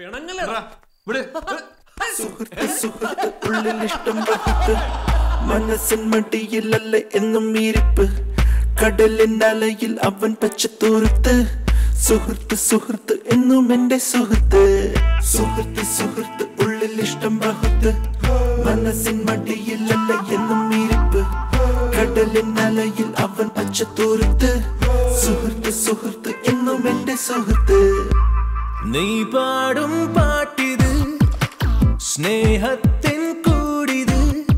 പിണങ്ങലടാ സുഹൃത്ത് സുഹൃത്ത് ഉള്ളിലിഷ്ടം വഹിത്ത് മനസ്സിൻ മടിയിലല്ല എന്നും ഇരിപ്പ് കടലിൻ അലയിൽ അവൻ പച്ചത്തൂർത്ത് സുഹൃത്ത് സുഹൃത്ത് എന്നും എന്റെ സുഹൃത്ത് സുഹൃത്ത് സുഹൃത്ത് ഉള്ളിലിഷ്ടം വഹത്ത് മനസ്സിൻ മടിയിലല്ല എന്നും ഇരിപ്പ് കടലിൻ അലയിൽ അവൻ പച്ചത്തൂർത്ത് സുഹൃത്ത് സുഹൃത്ത് എന്നും എന്റെ സുഹൃത്ത് നീ പാടും പാട്ടിത് സ്നേഹത്തിൻ കൂടിത്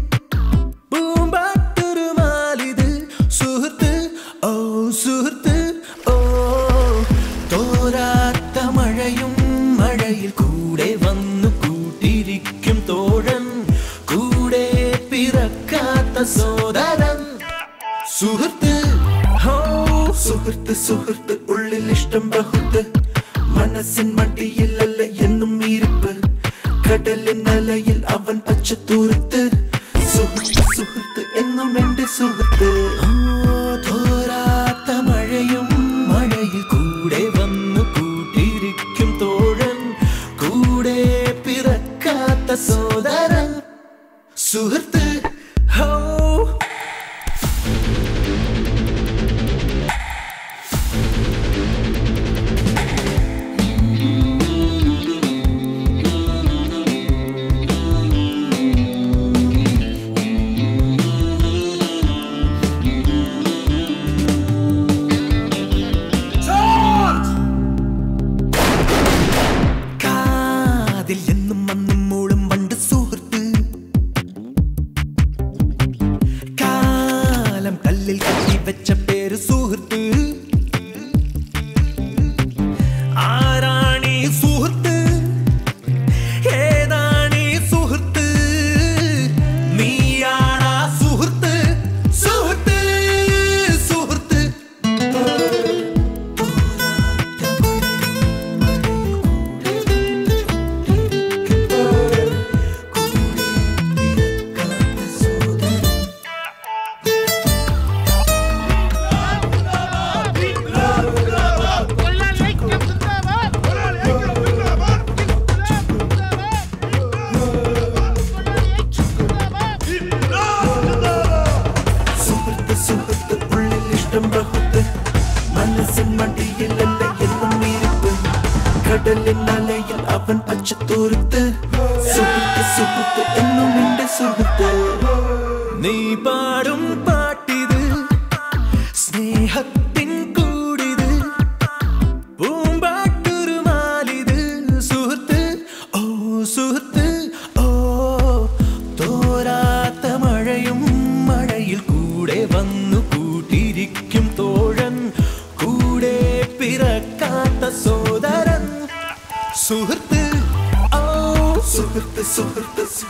പൂമ്പാട്ടുരുമാലിത് സുഹൃത്ത് ഓ സുഹൃത്ത് ഓ തോരാത്ത മഴയും മഴയിൽ കൂടെ വന്നു കൂട്ടിരിക്കും തോഴൻ കൂടെ പിറക്കാത്ത സോദരൻ സുഹൃത്ത് ഹോ സുഹൃത്ത് സുഹൃത്ത് ഉള്ളിലിഷ്ടം ബഹുത്ത് മനസ്സിൻ മടിയിലല്ല എന്നും ഇരിപ്പ് കടലിൻ അലയിൽ അവൻ പച്ചത്തൂർത്ത് സുഹൃത്ത് സുഹൃത്ത് എന്നും എന്റെ സുഹൃത്ത് ഓ, തോരാത്ത മഴയും മഴയിൽ കൂടെ വന്നു കൂട്ടിരിക്കും തോഴൻ കൂടെ പിറക്കാത്ത സോദരൻ സുഹൃത്ത് ഹോ കാതിൽ എന്നും അന്നും മൂളും പണ്ട് സുഹൃത്ത് കാലം കല്ലിൽ കത്തി വെച്ച പേര് സുഹൃത്ത് ആരാണീ സുഹൃത്ത് ഏതാണീ സുഹൃത്ത് നീയാണാ സുഹൃത്ത് സുഹൃത്ത് സുഹൃത്ത് സുഹൃത്ത് സുഹൃത്ത് ഉള്ളിലിഷ്ടം ബഹുത്ത് മനസ്സിൻ മടിയിലല്ല എന്നും ഇരിപ്പ് കടലിൻ അലയിൽ അവൻ പച്ചത്തൂർത്ത് സുഹൃത്ത് സുഹൃത്ത് എന്നും എന്റെ സുഹൃത്ത് നീ പാടും പാട്ടിത് സ്നേഹത്തിൻ കൂടിത് പൂമ്പാട്ടുരുമാലിത് സുഹൃത്ത് ഓ സുഹൃത്ത് ഓ തോരാത്ത മഴയും മഴയിൽ കൂടെ വന്നു കൂട്ടിരിക്കും തോഴൻ കൂടെ പിറക്കാത്ത സോദരൻ സുഹൃത്ത് ഓ സുഹൃത്ത് സുഹൃത്ത്